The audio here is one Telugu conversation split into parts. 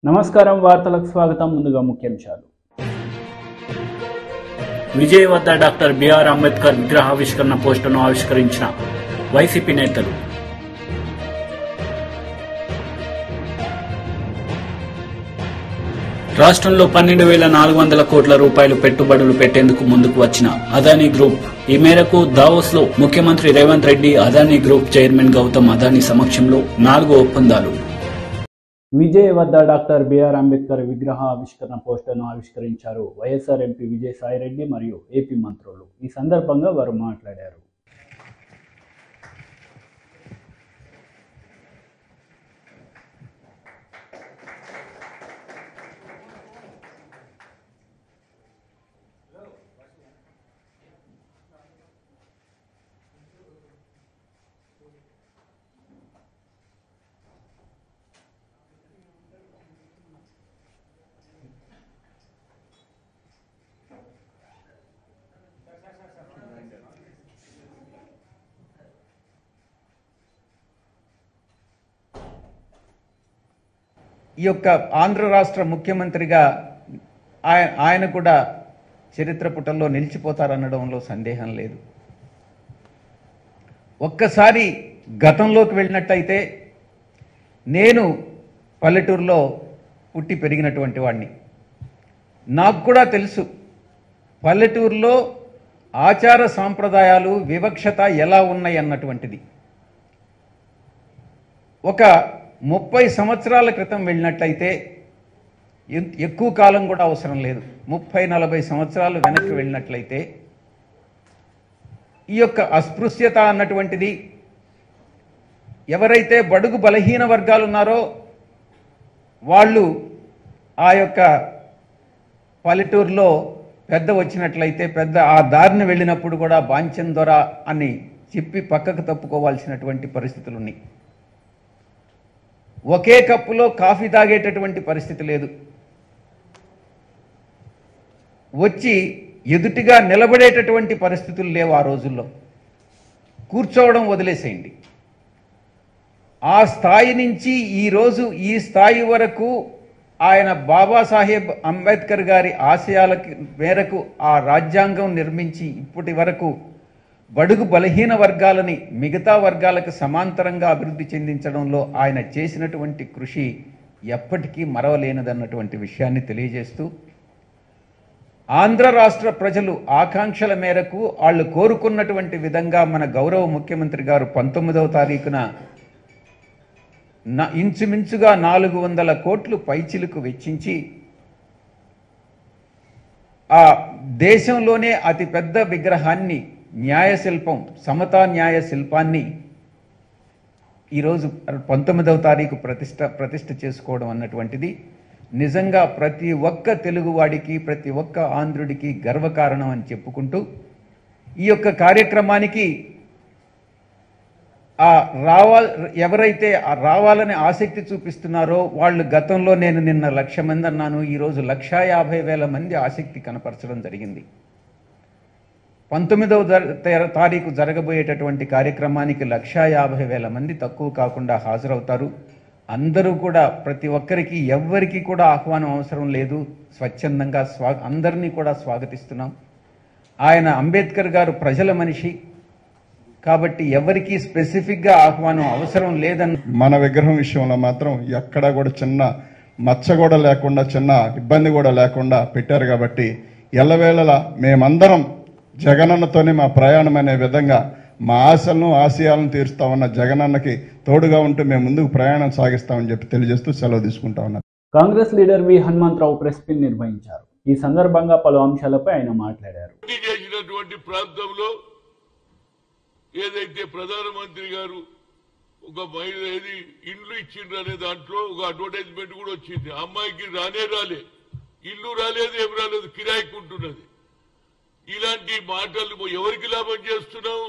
నమస్కారం వార్తలకు స్వాగతం ముందుగా ముఖ్యాంశాలు విజయ్ వద్ద డాక్టర్ బిఆర్ అంబేద్కర్ విగ్రహావిష్కరణ పోస్టును ఆవిష్కరించిన వైసీపీ నేతలు రాష్ట్రంలో పన్నెండు వేల నాలుగు వందల కోట్ల రూపాయలు పెట్టుబడులు పెట్టేందుకు ముందుకు వచ్చిన అదానీ గ్రూప్ ఈ మేరకు దావోస్ లో ముఖ్యమంత్రి రేవంత్ రెడ్డి అదానీ గ్రూప్ చైర్మన్ గౌతమ్ అదానీ సమక్షంలో నాలుగు ఒప్పందాలు విజయ్ వద్ద డాక్టర్ బిఆర్ అంబేద్కర్ విగ్రహ ఆవిష్కరణ పోస్టర్ను ఆవిష్కరించారు వైఎస్ఆర్ ఎంపీ విజయ్ సాయిరెడ్డి మరియు ఏపీ మంత్రులు ఈ సందర్భంగా వారు మాట్లాడారు ఈ యొక్క ఆంధ్ర రాష్ట్ర ముఖ్యమంత్రిగా ఆయన ఆయన కూడా చరిత్ర పుటల్లో నిలిచిపోతారనడంలో సందేహం లేదు ఒక్కసారి గతంలోకి వెళ్ళినట్టయితే నేను పల్లెటూరులో పుట్టి పెరిగినటువంటి వాడిని నాకు కూడా తెలుసు పల్లెటూరులో ఆచార సాంప్రదాయాలు వివక్షత ఎలా ఉన్నాయి అన్నటువంటిది ఒక ముప్పై సంవత్సరాల క్రితం వెళ్ళినట్లయితే ఎన్- ఎక్కువ కాలం కూడా అవసరం లేదు ముప్పై నలభై సంవత్సరాలు వెనక్కి వెళ్ళినట్లయితే ఈ యొక్క అస్పృశ్యత అన్నటువంటిది ఎవరైతే బడుగు బలహీన వర్గాలు ఉన్నారో వాళ్ళు ఆ యొక్క పల్లెటూరులో పెద్ద వచ్చినట్లయితే పెద్ద ఆ దారిని వెళ్ళినప్పుడు కూడా బాంచం దొర అని చెప్పి పక్కకు తప్పుకోవాల్సినటువంటి పరిస్థితులు ఉన్నాయి ఒకే కప్పులో కాఫీ తాగేటటువంటి పరిస్థితి లేదు వచ్చి ఎదుటిగా నిలబడేటటువంటి పరిస్థితులు లేవు ఆ రోజుల్లో కూర్చోవడం వదిలేసేయండి ఆ స్థాయి నుంచి ఈరోజు ఈ స్థాయి వరకు ఆయన బాబాసాహెబ్ అంబేద్కర్ గారి ఆశయాలకి మేరకు ఆ రాజ్యాంగం నిర్మించి ఇప్పటి వరకు బడుగు బలహీన వర్గాలని మిగతా వర్గాలకు సమాంతరంగా అభివృద్ధి చెందించడంలో ఆయన చేసినటువంటి కృషి ఎప్పటికీ మరవలేనిదన్నటువంటి విషయాన్ని తెలియజేస్తూ ఆంధ్ర రాష్ట్ర ప్రజలు ఆకాంక్షల మేరకు వాళ్ళు కోరుకున్నటువంటి విధంగా మన గౌరవ ముఖ్యమంత్రి గారు పంతొమ్మిదవ తారీఖున నా ఇంచుమించుగా నాలుగు వందల కోట్లు పైచిలుకు వెచ్చించి ఆ దేశంలోనే అతిపెద్ద విగ్రహాన్ని న్యాయశిల్పం సమతా న్యాయ శిల్పాన్ని ఈరోజు పంతొమ్మిదవ తారీఖు ప్రతిష్ట ప్రతిష్ట చేసుకోవడం అన్నటువంటిది నిజంగా ప్రతి ఒక్క తెలుగువాడికి ప్రతి ఒక్క ఆంధ్రుడికి గర్వకారణం అని చెప్పుకుంటూ ఈ యొక్క కార్యక్రమానికి ఆ రావాల్ ఎవరైతే ఆ రావాలని ఆసక్తి చూపిస్తున్నారో వాళ్ళు గతంలో నేను నిన్న లక్ష మంది అన్నాను ఈరోజు లక్షా యాభై వేల మంది ఆసక్తి కనపరచడం జరిగింది పంతొమ్మిదవ జర- తే- తారీఖు జరగబోయేటటువంటి కార్యక్రమానికి లక్షా యాభై వేల మంది తక్కువ కాకుండా హాజరవుతారు అందరూ కూడా ప్రతి ఒక్కరికి ఎవ్వరికి కూడా ఆహ్వానం అవసరం లేదు స్వచ్ఛందంగా స్వా అందరినీ కూడా స్వాగతిస్తున్నాం ఆయన అంబేద్కర్ గారు ప్రజల మనిషి కాబట్టి ఎవరికి స్పెసిఫిక్గా ఆహ్వానం అవసరం లేదని మన విగ్రహం విషయంలో మాత్రం ఎక్కడా కూడా చిన్న మచ్చ కూడా లేకుండా చిన్న ఇబ్బంది కూడా లేకుండా పెట్టారు కాబట్టి ఎల్లవేళలా మేమందరం జగనన్నతోనే మా ప్రయాణం అనే విధంగా మా ఆశలను ఆశయాలను తీరుస్తామన్న జగనన్నకి తోడుగా ఉంటూ మేము ముందుకు ప్రయాణం సాగిస్తామని చెప్పి తెలియజేస్తూ సెలవు తీసుకుంటా ఉన్నాం Congress leader V Hanumantha Rao press meet నిర్వహించారు ఈ సందర్భంగా పలు అంశాలపై ఆయన మాట్లాడారు పోటీ చేసినటువంటి ప్రాంతంలో ఏదైతే ప్రధానమంత్రి గారు ఒక మహిళ ఏది ఇండ్లు ఇచ్చిండ్రు అనే దాంట్లో ఒక అడ్వర్టైజ్మెంట్ కూడా వచ్చింది ఆ అమ్మాయికి రానే రాలే ఇల్లు రాలేదు ఏం రాలేదు కిరాయికి ఉంటున్నది ఇలాంటి మాటలు ఎవరికి లాభం చేస్తున్నావు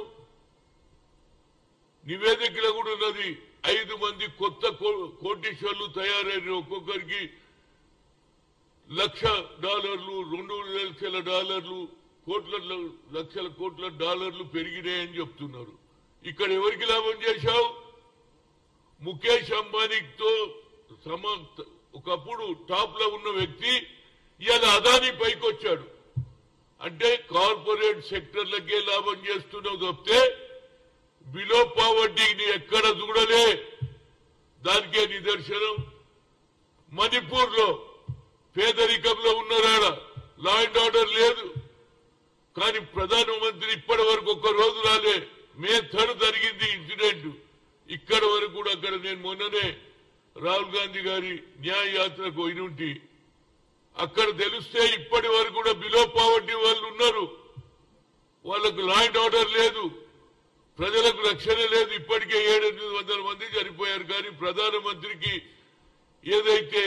నివేదికలో కూడా ఉన్నది ఐదు మంది కొత్త కో- కోటీశ్వర్లు తయారైన ఒక్కొక్కరికి లక్ష డాలర్లు రెండు లక్షల డాలర్లు కోట్ల లక్షల కోట్ల డాలర్లు పెరిగినాయని చెప్తున్నారు ఇక్కడ ఎవరికి లాభం చేశావు ముఖేష్ అంబానీతో సమ ఒకప్పుడు టాప్ లో ఉన్న వ్యక్తి ఇవాళ అదాని పైకి వచ్చాడు అంటే కార్పొరేట్ సెక్టర్లకే లాభం చేస్తున్నావు తప్పితే బిలో పావర్టీని ఎక్కడ చూడలే దానికే నిదర్శనం మణిపూర్ లో పేదరికంలో ఉన్నారాడ లా అండ్ ఆర్డర్ లేదు కానీ ప్రధానమంత్రి ఇప్పటి వరకు ఒక్క రోజు రాలే మే థర్డ్ జరిగింది ఇన్సిడెంట్ ఇక్కడ వరకు కూడా అక్కడ నేను మొన్ననే రాహుల్ గాంధీ గారి న్యాయ యాత్రకు పోయినుంటి అక్కడ తెలిస్తే ఇప్పటి వరకు కూడా బిలో పావర్టీ వాళ్ళు ఉన్నారు వాళ్ళకు లా అండ్ ఆర్డర్ లేదు ప్రజలకు రక్షణ లేదు ఇప్పటికే ఏడెనిమిది వందల మంది చనిపోయారు కానీ ప్రధానమంత్రికి ఏదైతే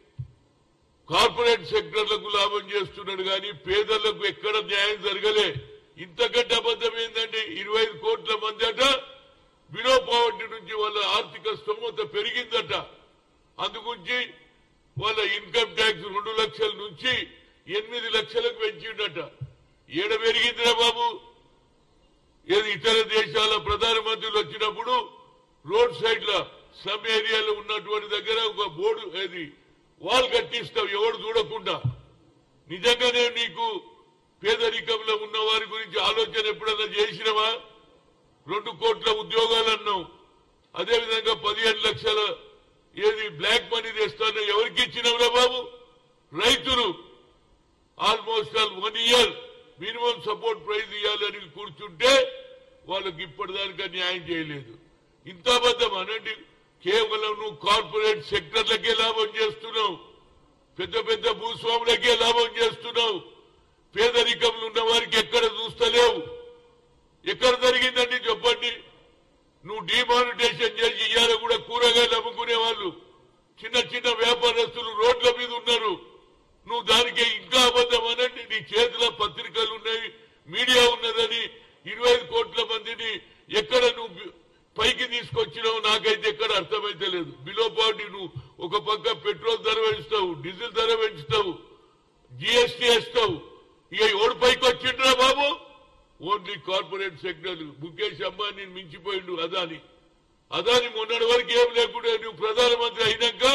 కార్పొరేట్ సెక్టర్లకు లాభం చేస్తున్నాడు కానీ పేదలకు ఎక్కడ న్యాయం జరగలే ఇంతకంటే అబద్ధం ఏంటంటే ఇరవై ఐదు కోట్ల మంది అట బిలో పావర్టీ నుంచి వాళ్ళ ఆర్థిక స్తోమత పెరిగిందట అందుగురించి వాళ్ళ ఇన్కమ్ ట్యాక్స్ రెండు లక్షల నుంచి ఎనిమిది లక్షలకు పెంచిండట ఏడ పెరిగిందిరా బాబు ఏది ఇతర దేశాల ప్రధానమంత్రులు వచ్చినప్పుడు రోడ్ సైడ్ లో సమ్ ఏరియాలో ఉన్నటువంటి దగ్గర ఒక బోర్డు ఏది వాల్ కట్టిస్తావు ఎవడు చూడకుండా నిజంగానే నీకు పేదరికంలో ఉన్న వారి గురించి ఆలోచన ఎప్పుడన్నా చేసినవా రెండు కోట్ల ఉద్యోగాలు అన్నావు అదేవిధంగా పదిహేను లక్షల ఏది బ్లాక్ మనీ తెస్తానో ఎవరికి ఇచ్చినవురా బాబు రైతులు almost all one year minimum support price ఇవ్వాలని కూర్చుంటే వాళ్ళకి ఇప్పటిదానికా న్యాయం చేయలేదు ఇంత అబద్ధం అనండి కేవలం నువ్వు కార్పొరేట్ సెక్టర్లకే లాభం చేస్తున్నావు పెద్ద పెద్ద భూస్వాములకే లాభం చేస్తున్నావు పేదరికంలో ఉన్న వారికి ఎక్కడ చూస్తలేవు ఎక్కడ జరిగిందండి చెప్పండి నువ్వు డిమానిటేషన్ చేసి ఇవాళ కూడా కూరగాయలు అమ్ముకునే వాళ్ళు చిన్న చిన్న వ్యాపారస్తులు రోడ్ల మీద ఉన్నారు నువ్వు దానికి ఇంకా అబద్ధం అనండి నీ చేతిలో పత్రికలు ఉన్నాయి మీడియా ఉన్నదని ఇరవై ఐదు కోట్ల మందిని ఎక్కడ నువ్వు పైకి తీసుకొచ్చినావు నాకైతే ఎక్కడ అర్థమైతే లేదు బిలో పార్టీ నువ్వు ఒక పక్క పెట్రోల్ ధర పెంచుతావు డీజిల్ ధర పెంచుతావు జిఎస్టీ వేస్తావు ఇక ఎవడు పైకి వచ్చిండ్రా బాబు only corporate sector Mukesh Ambani మించిపోయిండు అదాని అదాని మొన్నటి వరకు ఏం లేకుండా నువ్వు ప్రధానమంత్రి అయినాక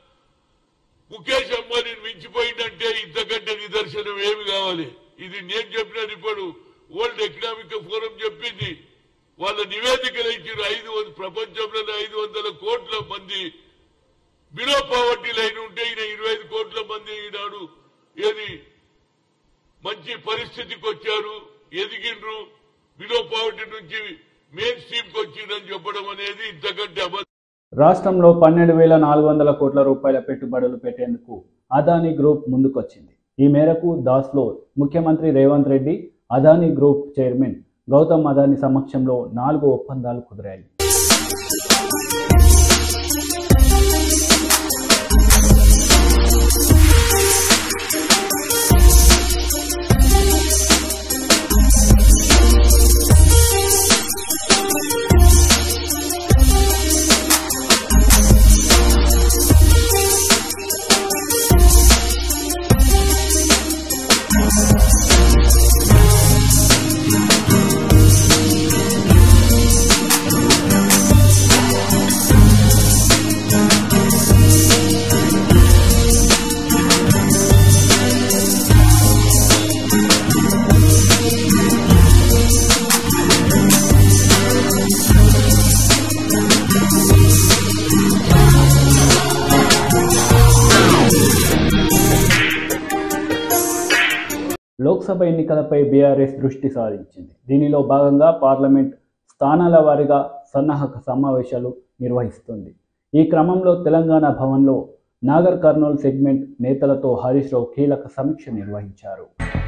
ముఖేష్ అంబానీని మించిపోయిందంటే ఇంతకంటే నిదర్శనం ఏమి కావాలి ఇది నేను చెప్పిన ఇప్పుడు వరల్డ్ ఎకనామిక్ ఫోరం చెప్పింది వాళ్ళ నివేదికలు ఇచ్చిన ఐదు వంద ప్రపంచంలోనే ఐదు వందల కోట్ల మంది బిలో పావర్టీ లైన్ ఉంటే ఈయన ఇరవై ఐదు కోట్ల మంది ఈనాడు ఏది మంచి పరిస్థితికి వచ్చారు ఎదిగిండ్రు బిలో పావర్టీ నుంచి మెయిన్ స్ట్రీమ్ కి వచ్చిందని చెప్పడం అనేది ఇంతకంటే అబద్ధం రాష్ట్రంలో పన్నెండు వేల నాలుగు వందల కోట్ల రూపాయల పెట్టుబడులు పెట్టేందుకు అదానీ గ్రూప్ ముందుకొచ్చింది ఈ మేరకు దాస్లో ముఖ్యమంత్రి రేవంత్ రెడ్డి అదానీ గ్రూప్ చైర్మన్ గౌతమ్ అదానీ సమక్షంలో నాలుగు ఒప్పందాలు కుదిరాయి లోక్సభ ఎన్నికలపై బీఆర్ఎస్ దృష్టి సారించింది దీనిలో భాగంగా పార్లమెంట్ స్థానాల వారీగా సన్నాహక సమావేశాలు నిర్వహిస్తుంది ఈ క్రమంలో తెలంగాణ భవన్లో నాగర్ కర్నూలు సెగ్మెంట్ నేతలతో హరీష్ రావు కీలక సమీక్ష నిర్వహించారు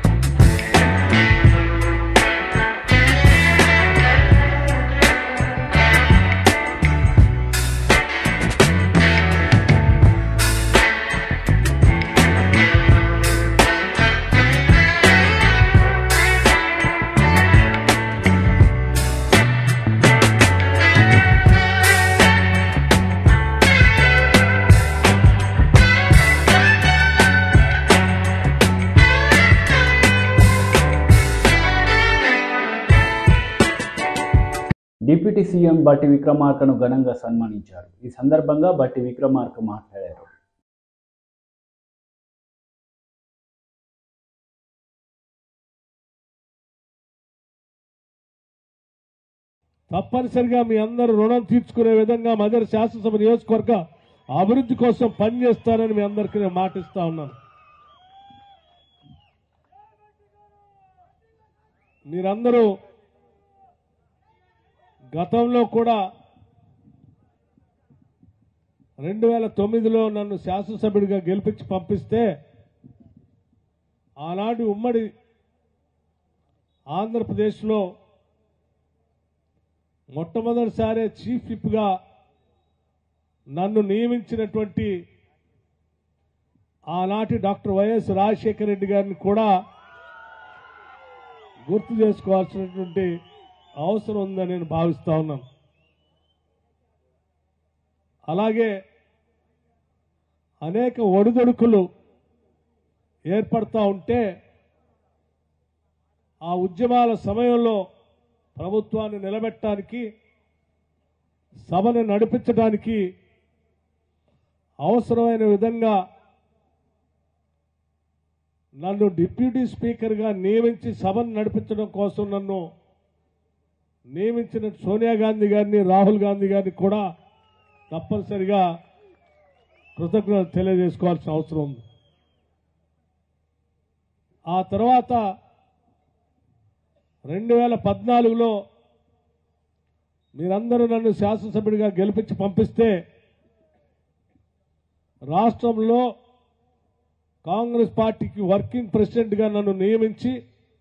డిప్యూటీ సీఎం బట్టి విక్రమార్కను ఘనంగా సన్మానించారు ఈ సందర్భంగా బట్టి విక్రమార్క మాట్లాడారు తప్పనిసరిగా మీ అందరూ రుణం తీర్చుకునే విధంగా మదర్ శాసనసభ నియోజకవర్గ అభివృద్ధి కోసం పనిచేస్తానని మీ అందరికీ నేను మాటిస్తా ఉన్నాను మీరందరూ గతంలో కూడా రెండు వేల తొమ్మిదిలో నన్ను శాసనసభ్యుడిగా గెలిపించి పంపిస్తే ఆనాటి ఉమ్మడి ఆంధ్రప్రదేశ్లో మొట్టమొదటిసారి చీఫ్ విప్గా నన్ను నియమించినటువంటి ఆనాటి డాక్టర్ వైఎస్ రాజశేఖర రెడ్డి గారిని కూడా గుర్తు చేసుకోవాల్సినటువంటి అవసరం ఉందని నేను భావిస్తా ఉన్నాను అలాగే అనేక ఒడిదొడుకులు ఏర్పడతా ఉంటే ఆ ఉద్యమాల సమయంలో ప్రభుత్వాన్ని నిలబెట్టడానికి సభను నడిపించడానికి అవసరమైన విధంగా నన్ను డిప్యూటీ స్పీకర్గా నియమించి సభను నడిపించడం కోసం నన్ను నియమించిన సోనియా గాంధీ గారిని రాహుల్ గాంధీ గారిని కూడా తప్పనిసరిగా కృతజ్ఞత తెలియజేసుకోవాల్సిన అవసరం ఉంది ఆ తర్వాత రెండు వేల పద్నాలుగులో మీరందరూ నన్ను శాసనసభ్యుడిగా గెలిపించి పంపిస్తే రాష్ట్రంలో కాంగ్రెస్ పార్టీకి వర్కింగ్ ప్రెసిడెంట్గా నన్ను నియమించి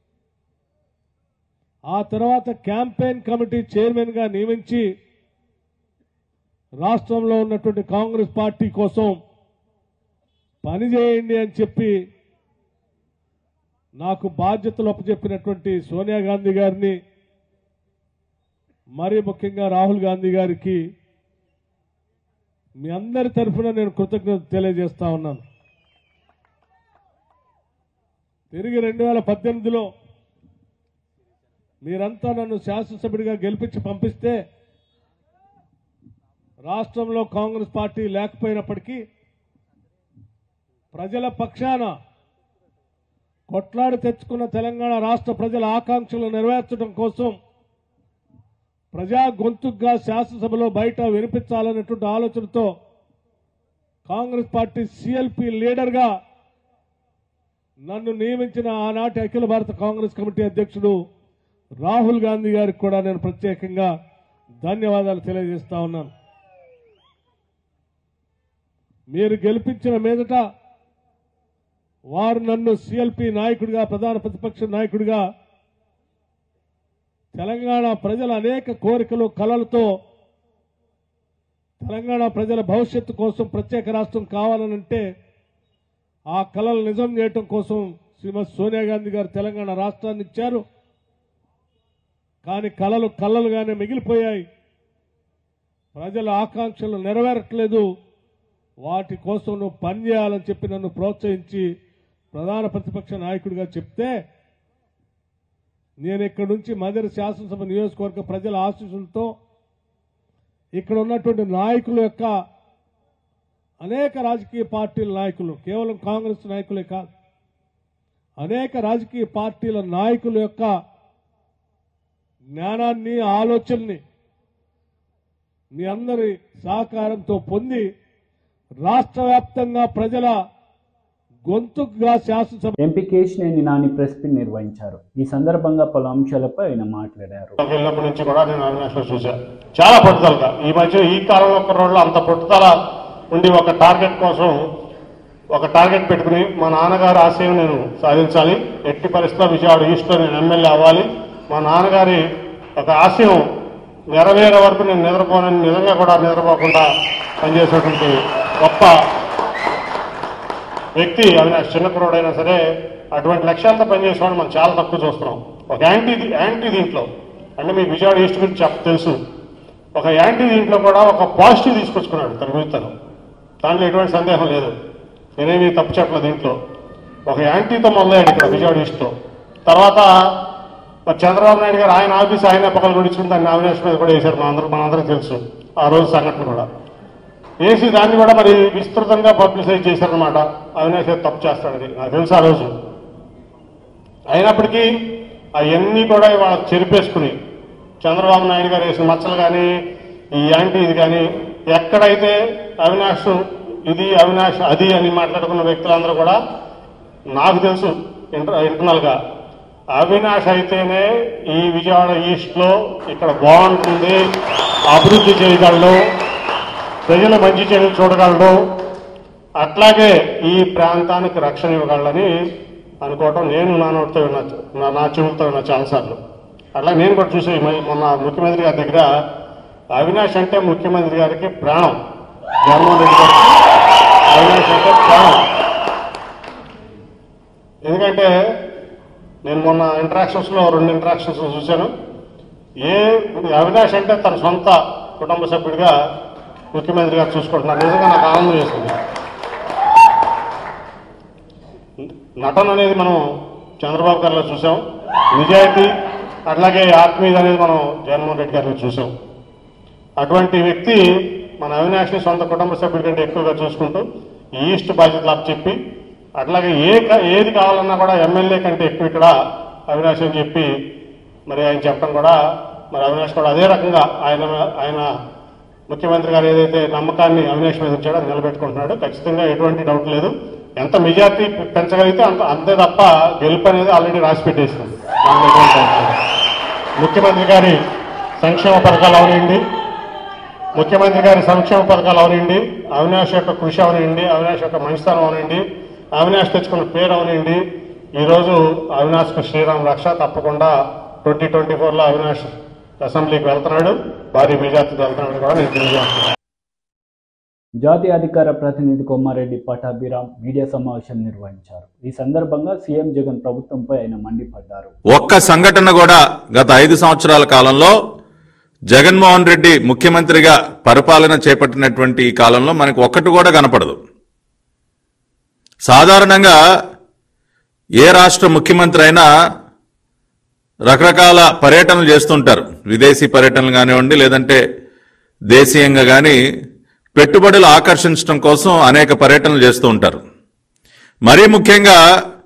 ఆ తర్వాత క్యాంపెయిన్ కమిటీ చైర్మన్గా నియమించి రాష్ట్రంలో ఉన్నటువంటి కాంగ్రెస్ పార్టీ కోసం పనిచేయండి అని చెప్పి నాకు బాధ్యతలు అప్పచెప్పినటువంటి సోనియా గాంధీ గారిని మరీ ముఖ్యంగా రాహుల్ గాంధీ గారికి మీ అందరి తరఫున నేను కృతజ్ఞత తెలియజేస్తా ఉన్నాను తిరిగి రెండు వేల పద్దెనిమిదిలో మీరంతా నన్ను శాసనసభ్యుడిగా గెలిపించి పంపిస్తే రాష్ట్రంలో కాంగ్రెస్ పార్టీ లేకపోయినప్పటికీ ప్రజల పక్షాన కొట్లాడి తెచ్చుకున్న తెలంగాణ రాష్ట్ర ప్రజల ఆకాంక్షలు నెరవేర్చడం కోసం ప్రజా గొంతుగ్గా శాసనసభలో బయట వినిపించాలనేటువంటి ఆలోచనతో కాంగ్రెస్ పార్టీ సిఎల్పి లీడర్గా నన్ను నియమించిన ఆనాటి అఖిల భారత కాంగ్రెస్ కమిటీ అధ్యక్షుడు రాహుల్ గాంధీ గారికి కూడా నేను ప్రత్యేకంగా ధన్యవాదాలు తెలియజేస్తా ఉన్నాను మీరు గెలిపించిన మీదట వారు నన్ను సిఎల్పి నాయకుడిగా ప్రధాన ప్రతిపక్ష నాయకుడిగా తెలంగాణ ప్రజల అనేక కోరికలు కలలతో తెలంగాణ ప్రజల భవిష్యత్తు కోసం ప్రత్యేక రాష్ట్రం కావాలనంటే ఆ కళలు నిజం చేయటం కోసం శ్రీమతి సోనియా గాంధీ గారు తెలంగాణ రాష్ట్రాన్ని ఇచ్చారు కానీ కళలు కళ్ళలుగానే మిగిలిపోయాయి ప్రజల ఆకాంక్షలు నెరవేరట్లేదు వాటి కోసం నువ్వు పనిచేయాలని చెప్పి నన్ను ప్రోత్సహించి ప్రధాన ప్రతిపక్ష నాయకుడిగా చెప్తే నేను ఇక్కడి నుంచి మదిరి శాసనసభ నియోజకవర్గ ప్రజల ఆశీస్సులతో ఇక్కడ ఉన్నటువంటి నాయకుల యొక్క అనేక రాజకీయ పార్టీల నాయకులు కేవలం కాంగ్రెస్ నాయకులే కాదు అనేక రాజకీయ పార్టీల నాయకుల యొక్క జ్ఞానాన్ని ఆలోచనని మీ అందరి సహకారంతో పొంది రాష్ట్ర వ్యాప్తంగా ప్రజల గొంతుగా శాసనసభ MP Kesineni Nani press meet నిర్వహించారు ఈ సందర్భంగా పలు అంశాలపై ఆయన మాట్లాడారు వెళ్ళినప్పటి నుంచి కూడా నేను అవినాష్లో చూసా చాలా పట్టుదలగా ఈ మధ్య ఈ కాలంలో కుర్రోళ్ళు అంత పట్టుదల ఉండి ఒక టార్గెట్ కోసం ఒక టార్గెట్ పెట్టుకుని మా నాన్నగారి ఆశయం నేను సాధించాలి ఎట్టి పరిస్థితుల్లో విజయవాడ ఈస్ట్లో నేను ఎమ్మెల్యే అవ్వాలి మా నాన్నగారి ఒక ఆశయం నెరవేరే వరకు నేను నిద్రపోనని నిజంగా కూడా నిద్రపోకుండా పనిచేసేటువంటి గొప్ప వ్యక్తి అవినాష్ చిన్న కుర్రోడైనా సరే అటువంటి లక్ష్యాలతో పనిచేసేవాడు మనం చాలా తక్కువ చూస్తున్నాం ఒక యాంటీ యాంటీ దీంట్లో అంటే మీకు విజయవాడ ఈస్ట్ గురించి చెప్ప తెలుసు ఒక యాంటీ దీంట్లో కూడా ఒక పాజిటివ్ తీసుకొచ్చుకున్నాడు తన గురించి తను దాంట్లో ఎటువంటి సందేహం లేదు నేనేమి తప్పు చెప్పలేదు దీంట్లో ఒక యాంటీతో మొదలయ్యాడు ఇక్కడ విజయవాడ ఈస్ట్లో తర్వాత మరి చంద్రబాబు నాయుడు గారు ఆయన ఆఫీస్ ఆయన పక్కన గుడించుకుని దాన్ని అవినాష్ మీద కూడా వేశారు మనందరూ మనందరికీ తెలుసు ఆ రోజు సంఘటన కూడా వేసి దాన్ని కూడా మరి విస్తృతంగా పబ్లిసైజ్ చేశారనమాట అవినాష్ గారు తప్పు చేస్తాడని నాకు తెలుసు ఆ రోజు అయినప్పటికీ అవన్నీ కూడా ఇవాళ చెరిపేసుకుని చంద్రబాబు నాయుడు గారు వేసిన మచ్చలు కానీ ఈ యాంటీ ఇది కానీ ఎక్కడైతే అవినాష్ ఇది అవినాష్ అది అని మాట్లాడుకున్న వ్యక్తులందరూ కూడా నాకు తెలుసు ఇంటర్ ఇంటర్నల్ గా అవినాష్ అయితేనే ఈ విజయవాడ ఈస్ట్ లో ఇక్కడ బాగుంటుంది అభివృద్ధి చేయగలడు ప్రజల మంచి చెడు చూడగలడు అట్లాగే ఈ ప్రాంతానికి రక్షణ ఇవ్వగలడని అనుకోవటం నేను నా నోటితో విన్నా నా- నా చెవులతో విన్నా చాలాసార్లు అట్లా నేను కూడా చూసి మ- మొన్న ముఖ్యమంత్రి గారి దగ్గర అవినాష్ అంటే ముఖ్యమంత్రి గారికి ప్రాణం జగన్మోహన్ రెడ్డి గారికి అవినాష్ అంటే ప్రాణం ఎందుకంటే నేను మొన్న ఇంటరాక్షన్స్ లో రెండు ఇంటరాక్షన్స్ చూశాను ఏ అవినాష్ అంటే తన సొంత కుటుంబ సభ్యుడిగా ముఖ్యమంత్రి గారు చూసుకుంటున్నారు నిజంగా నాకు ఆనందం వేసింది నటన అనేది మనం చంద్రబాబు గారిలో చూసాం నిజాయితీ అట్లాగే ఆత్మీయత అనేది మనం జగన్మోహన్ రెడ్డి గారిలో చూసాం అటువంటి వ్యక్తి మన అవినాష్ని సొంత కుటుంబ సభ్యుడి కంటే ఎక్కువగా చూసుకుంటూ ఈ ఈస్ట్ బాధ్యతలు చెప్పి అట్లాగే ఏ క- ఏది కావాలన్నా కూడా ఎమ్మెల్యే కంటే ఎక్కువ ఇక్కడ అవినాష్ అని చెప్పి మరి ఆయన చెప్పడం కూడా మరి అవినాష్ కూడా అదే రకంగా ఆయన ఆయన ముఖ్యమంత్రి గారు ఏదైతే నమ్మకాన్ని అవినాష్ మీద ఉంచాడో అది నిలబెట్టుకుంటున్నాడు ఖచ్చితంగా ఎటువంటి డౌట్ లేదు ఎంత మెజార్టీ పెంచగలిగితే అంత అంతే తప్ప గెలుపు అనేది ఆల్రెడీ రాసి పెట్టేసింది దానిలో ఎటువంటి doubt లేదు. ముఖ్యమంత్రి గారి సంక్షేమ పథకాలు అవనండి ముఖ్యమంత్రి గారి సంక్షేమ పథకాలు అవనండి అవినాష్ యొక్క కృషి అవనండి అవినాష్ యొక్క మంచితనం అవనండి అవినాష్ తెచ్చుకున్న పేరు అవనండి ఈరోజు అవినాష్కు శ్రీరామ్ రక్ష తప్పకుండా ట్వంటీ ట్వంటీ ఫోర్లో అవినాష్ అసెంబ్లీకి వెళ్తున్నాడు భారీ మెజార్టీతో వెళ్తున్నాడు కూడా నేను తెలియజేస్తున్నాను జాతీయ అధికార ప్రతినిధి కొమ్మారెడ్డి పటాభిరామ్ మీడియా సమావేశం నిర్వహించారు ఈ సందర్భంగా సీఎం జగన్ ప్రభుత్వంపై ఆయన మండిపడ్డారు ఒక్క సంఘటన కూడా గత ఐదు సంవత్సరాల కాలంలో జగన్మోహన్ రెడ్డి ముఖ్యమంత్రిగా పరిపాలన చేపట్టినటువంటి ఈ కాలంలో మనకు ఒక్కటి కూడా కనపడదు సాధారణంగా ఏ రాష్ట్ర ముఖ్యమంత్రి అయినా రకరకాల పర్యటనలు చేస్తుంటారు విదేశీ పర్యటనలు కానివ్వండి లేదంటే దేశీయంగా కానీ పెట్టుబడులు ఆకర్షించడం కోసం అనేక పర్యటనలు చేస్తూ ఉంటారు మరీ ముఖ్యంగా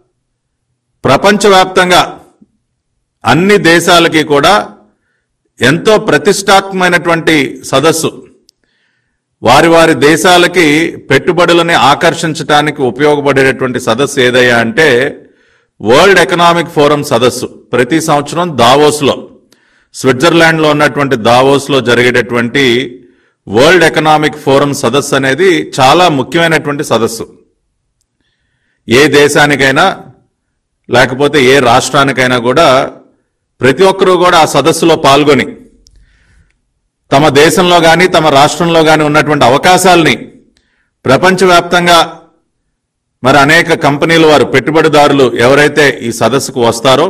ప్రపంచవ్యాప్తంగా అన్ని దేశాలకి కూడా ఎంతో ప్రతిష్టాత్మకమైనటువంటి సదస్సు వారి వారి దేశాలకి పెట్టుబడులని ఆకర్షించడానికి ఉపయోగపడేటటువంటి సదస్సు ఏదయ్యా అంటే వరల్డ్ ఎకనామిక్ ఫోరం సదస్సు ప్రతి సంవత్సరం దావోస్లో స్విట్జర్లాండ్లో ఉన్నటువంటి దావోస్లో జరిగేటటువంటి వరల్డ్ ఎకనామిక్ ఫోరం సదస్సు అనేది చాలా ముఖ్యమైనటువంటి సదస్సు ఏ దేశానికైనా లేకపోతే ఏ రాష్ట్రానికైనా కూడా ప్రతి ఒక్కరూ కూడా ఆ సదస్సులో పాల్గొని తమ దేశంలో కానీ తమ రాష్ట్రంలో కానీ ఉన్నటువంటి అవకాశాలని ప్రపంచవ్యాప్తంగా మరి అనేక కంపెనీల వారు పెట్టుబడిదారులు ఎవరైతే ఈ సదస్సుకు వస్తారో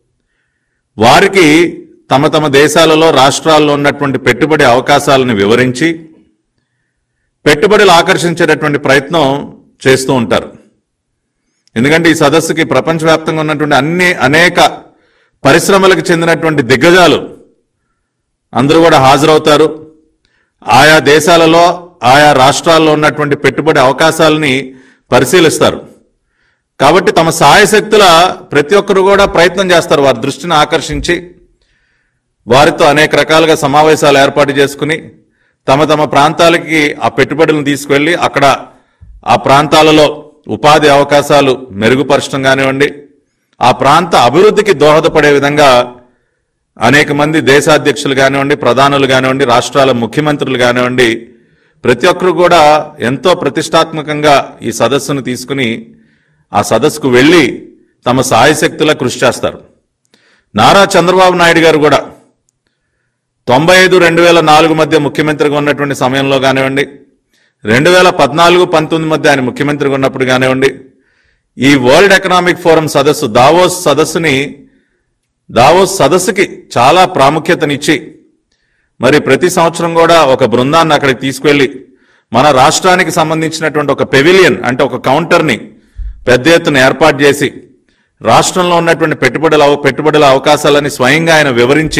వారికి తమ తమ దేశాలలో రాష్ట్రాల్లో ఉన్నటువంటి పెట్టుబడి అవకాశాలను వివరించి పెట్టుబడులు ఆకర్షించేటటువంటి ప్రయత్నం చేస్తూ ఉంటారు ఎందుకంటే ఈ సదస్సుకి ప్రపంచవ్యాప్తంగా ఉన్నటువంటి అన్ని అనేక పరిశ్రమలకు చెందినటువంటి దిగ్గజాలు అందరూ కూడా హాజరవుతారు ఆయా దేశాలలో ఆయా రాష్ట్రాల్లో ఉన్నటువంటి పెట్టుబడి అవకాశాలని పరిశీలిస్తారు కాబట్టి తమ సాయశక్తుల ప్రతి ఒక్కరు కూడా ప్రయత్నం చేస్తారు వారి దృష్టిని ఆకర్షించి వారితో అనేక రకాలుగా సమావేశాలు ఏర్పాటు చేసుకుని తమ తమ ప్రాంతాలకి ఆ పెట్టుబడులను తీసుకువెళ్ళి అక్కడ ఆ ప్రాంతాలలో ఉపాధి అవకాశాలు మెరుగుపరచడం కానివ్వండి ఆ ప్రాంత అభివృద్ధికి దోహదపడే విధంగా అనేక మంది దేశాధ్యక్షులు కానివ్వండి ప్రధానులు కానివ్వండి రాష్ట్రాల ముఖ్యమంత్రులు కానివ్వండి ప్రతి ఒక్కరు కూడా ఎంతో ప్రతిష్టాత్మకంగా ఈ సదస్సును తీసుకుని ఆ సదస్సుకు వెళ్ళి తమ సాయశక్తులా కృషి చేస్తారు నారా చంద్రబాబు నాయుడు గారు కూడా తొంభై ఐదు రెండు వేల నాలుగు మధ్య ముఖ్యమంత్రిగా ఉన్నటువంటి సమయంలో కానివ్వండి రెండు వేల పద్నాలుగు పంతొమ్మిది మధ్య ఆయన ముఖ్యమంత్రిగా ఉన్నప్పుడు కానివ్వండి ఈ వరల్డ్ ఎకనామిక్ ఫోరం సదస్సు దావోస్ సదస్సుని దావోస్ సదస్సుకి చాలా ప్రాముఖ్యతనిచ్చి మరి ప్రతి సంవత్సరం కూడా ఒక బృందాన్ని అక్కడికి తీసుకెళ్లి మన రాష్ట్రానికి సంబంధించినటువంటి ఒక పెవిలియన్ అంటే ఒక కౌంటర్ని పెద్ద ఎత్తున ఏర్పాటు చేసి రాష్ట్రంలో ఉన్నటువంటి పెట్టుబడుల అవ- పెట్టుబడుల అవకాశాలని స్వయంగా ఆయన వివరించి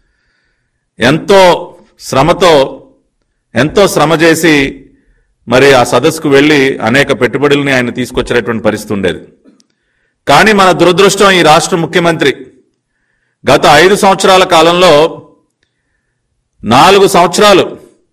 ఎంతో శ్రమతో ఎంతో శ్రమ చేసి మరి ఆ సదస్సుకు వెళ్లి అనేక పెట్టుబడుల్ని ఆయన తీసుకొచ్చేటటువంటి పరిస్థితి ఉండేది కానీ మన దురదృష్టం ఈ రాష్ట్ర ముఖ్యమంత్రి గత ఐదు సంవత్సరాల కాలంలో నాలుగు సంవత్సరాలు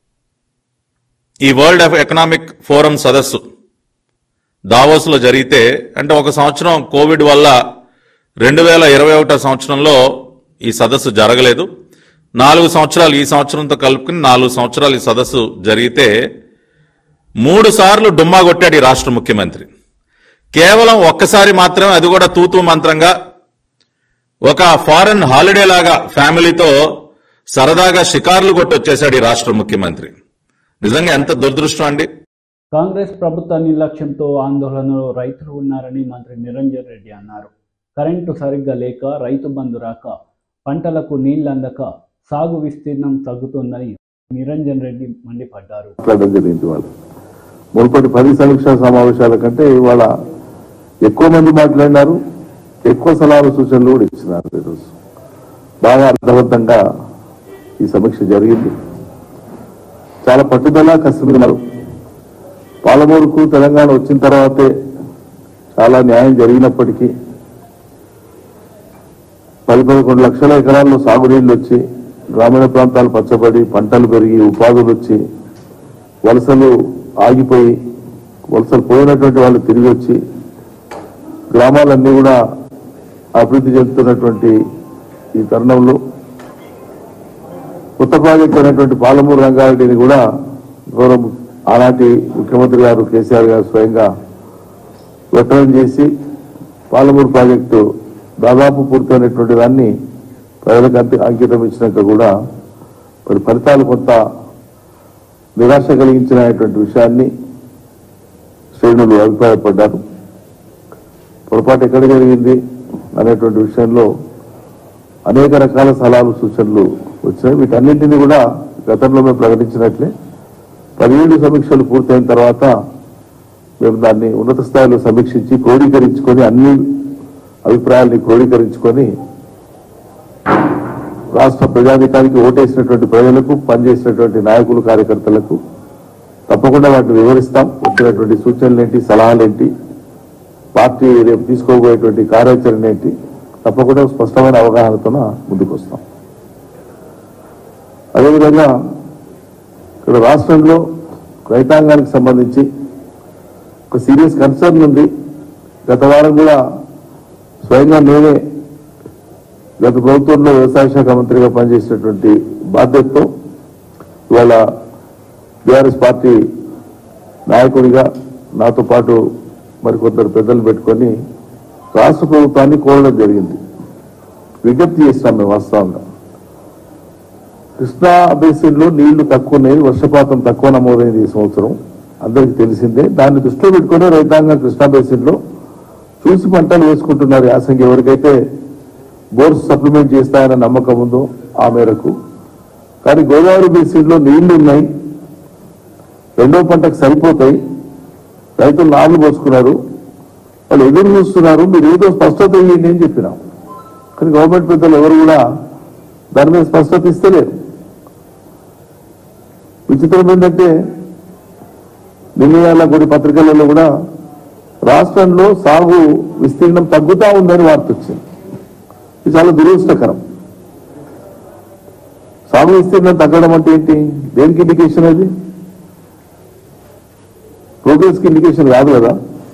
ఈ వరల్డ్ ఎకనామిక్ ఫోరం సదస్సు దావోస్లో జరిగితే అంటే ఒక సంవత్సరం కోవిడ్ వల్ల రెండు వేల ఇరవై ఒకటో సంవత్సరంలో ఈ సదస్సు జరగలేదు నాలుగు సంవత్సరాలు ఈ సంవత్సరంతో కలుపుకుని నాలుగు సంవత్సరాలు ఈ సదస్సు జరిగితే మూడు సార్లు డుమ్మా కొట్టాడు ఈ రాష్ట్ర ముఖ్యమంత్రి కేవలం ఒక్కసారి మాత్రమే అది కూడా తూతూ మంత్రంగా ఒక ఫారెన్ హాలిడే లాగా ఫ్యామిలీతో సరదాగా షికార్లు కొట్టొచ్చేశాడు ఈ రాష్ట్ర ముఖ్యమంత్రి నిజంగా ఎంత దురదృష్టం అండి కాంగ్రెస్ ప్రభుత్వ నిర్లక్ష్యంతో ఆందోళనలో రైతులు ఉన్నారని మంత్రి నిరంజన్ రెడ్డి అన్నారు కరెంటు సరిగ్గా లేక రైతు బంధు రాక పంటలకు నీళ్లందక సాగు విస్తీర్ణం తగ్గుతుందని నిరంజన్ రెడ్డి మండిపడ్డారు మాట్లాడడం జరిగింది వాళ్ళు మునుపటి పది సమీక్షా సమావేశాల కంటే ఇవాళ ఎక్కువ మంది మాట్లాడినారు ఎక్కువ సలహాలు సూచనలు కూడా ఇచ్చినారు ఈరోజు బాగా అర్థవంతంగా ఈ సమీక్ష జరిగింది చాలా పట్టుదల కష్టపడినారు పాలమూరుకు తెలంగాణ వచ్చిన తర్వాతే చాలా న్యాయం జరిగినప్పటికీ పది పదకొండు లక్షల ఎకరాల్లో సాగునీళ్లు వచ్చి గ్రామీణ ప్రాంతాలు పచ్చబడి పంటలు పెరిగి ఉపాధులు వచ్చి వలసలు ఆగిపోయి వలసలు పోయినటువంటి వాళ్ళు తిరిగి వచ్చి గ్రామాలన్నీ కూడా అభివృద్ధి చెందుతున్నటువంటి ఈ తరుణంలో కొత్త ప్రాజెక్ట్ అయినటువంటి పాలమూరు రంగారెడ్డిని కూడా గౌరవ ఆనాటి ముఖ్యమంత్రి గారు కేసీఆర్ గారు స్వయంగా వెటరం చేసి పాలమూరు ప్రాజెక్టు దాదాపు పూర్తయినటువంటి దాన్ని ప్రజలకు అంత- అంకితం ఇచ్చినాక కూడా మరి ఫలితాలు కొంత నిరాశ కలిగించినటువంటి విషయాన్ని శ్రేణులు అభిప్రాయపడ్డారు పొరపాటు ఎక్కడ జరిగింది అనేటువంటి విషయంలో అనేక రకాల సలహాలు సూచనలు వచ్చినాయి వీటన్నింటినీ కూడా గతంలో మేము ప్రకటించినట్లే పదిహేడు సమీక్షలు పూర్తయిన తర్వాత మేము దాన్ని ఉన్నత స్థాయిలో సమీక్షించి క్రోడీకరించుకొని అన్ని అభిప్రాయాల్ని క్రోడీకరించుకొని రాష్ట్ర ప్రజాధికారికి ఓటేసినటువంటి ప్రజలకు పనిచేసినటువంటి నాయకులు కార్యకర్తలకు తప్పకుండా వాటిని వివరిస్తాం వచ్చినటువంటి సూచనలు ఏంటి సలహాలు ఏంటి పార్టీ రేపు తీసుకోబోయేటువంటి కార్యాచరణ ఏంటి తప్పకుండా స్పష్టమైన అవగాహనతో ముందుకు వస్తాం అదేవిధంగా ఇక్కడ రాష్ట్రంలో రైతాంగానికి సంబంధించి ఒక సీరియస్ కన్సర్న్ ఉంది గత వారం కూడా స్వయంగా నేనే గత ప్రభుత్వంలో వ్యవసాయ శాఖ మంత్రిగా పనిచేసినటువంటి బాధ్యతతో ఇవాళ బీఆర్ఎస్ పార్టీ నాయకుడిగా నాతో పాటు మరికొందరు పెద్దలు పెట్టుకొని రాష్ట్ర ప్రభుత్వాన్ని కోరడం జరిగింది విజ్ఞప్తి చేస్తాం మేము వాస్తవంగా కృష్ణా బేసిన్లో నీళ్లు తక్కువ ఉన్నాయి వర్షపాతం తక్కువ నమోదైంది ఈ సంవత్సరం అందరికీ తెలిసిందే దాన్ని దృష్టిలో పెట్టుకుని రైతాంగం కృష్ణా బేసిన్లో చూసి పంటలు వేసుకుంటున్నారు యాసంగి ఎవరికైతే బోర్స్ సప్లిమెంట్ చేస్తాయన్న నమ్మకం ఉందో ఆ మేరకు కానీ గోదావరి బేసిన్లో నీళ్లు ఉన్నాయి రెండో పంటకు సరిపోతాయి రైతులు నార్లు పోసుకున్నారు వాళ్ళు ఎదురు చూస్తున్నారు మీరు ఏదో స్పష్టత ఇవ్వండి అని చెప్పినాం కానీ గవర్నమెంట్ పెద్దలు ఎవరు కూడా దాని మీద స్పష్టత ఇస్తలేరు విచిత్రం ఏంటంటే నిన్న కొన్ని పత్రికలలో కూడా రాష్ట్రంలో సాగు విస్తీర్ణం తగ్గుతా ఉందని వార్త వచ్చింది ఇది చాలా దురదృష్టకరం సాగు విస్తీర్ణం తగ్గడం అంటే ఏంటి దేనికి ఇండికేషన్ అది ప్రోగ్రెస్ కి ఇండికేషన్ కాదు కదా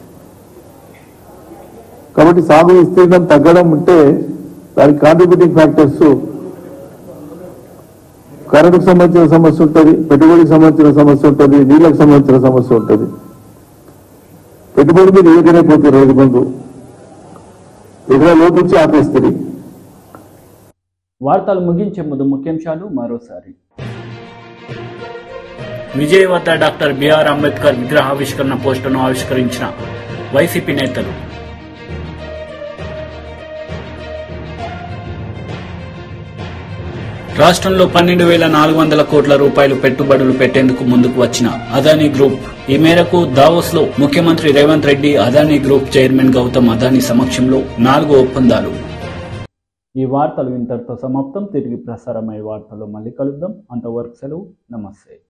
కాబట్టి సాగు విస్తీర్ణం తగ్గడం అంటే దానికి కాంట్రిబ్యూటింగ్ ఫ్యాక్టర్స్ కరెంటుకు సంబంధించిన సమస్య ఉంటుంది పెట్టుబడికి సంబంధించిన సమస్య ఉంటుంది నీళ్ళకు సంబంధించిన సమస్య ఉంటుంది పెట్టుబడి మీరు ఏదైనా పోతే రైతు బంధు ఎక్కడ లోపించి ఆపేస్తుంది వార్తలు ముగించే ముందు ముఖ్యాంశాలు మరోసారి విజయ్ వద్ద డాక్టర్ బిఆర్ అంబేద్కర్ విగ్రహావిష్కరణ పోస్టును ఆవిష్కరించిన వైసీపీ నేతలు రాష్ట్రంలో పన్నెండు వేల నాలుగు వందల కోట్ల రూపాయలు పెట్టుబడులు పెట్టేందుకు ముందుకు వచ్చిన అదానీ గ్రూప్ ఈ మేరకు దావోస్ లో ముఖ్యమంత్రి రేవంత్ రెడ్డి అదానీ గ్రూప్ చైర్మన్ గౌతమ్ అదానీ సమక్షంలో నాలుగు ఒప్పందాలు ఈ వార్తలు ఇంతటితో సమాప్తం తిరిగి ప్రసారమయ్యే వార్తల్లో మళ్ళీ కలుద్దాం అంతవరకు సెలవు నమస్తే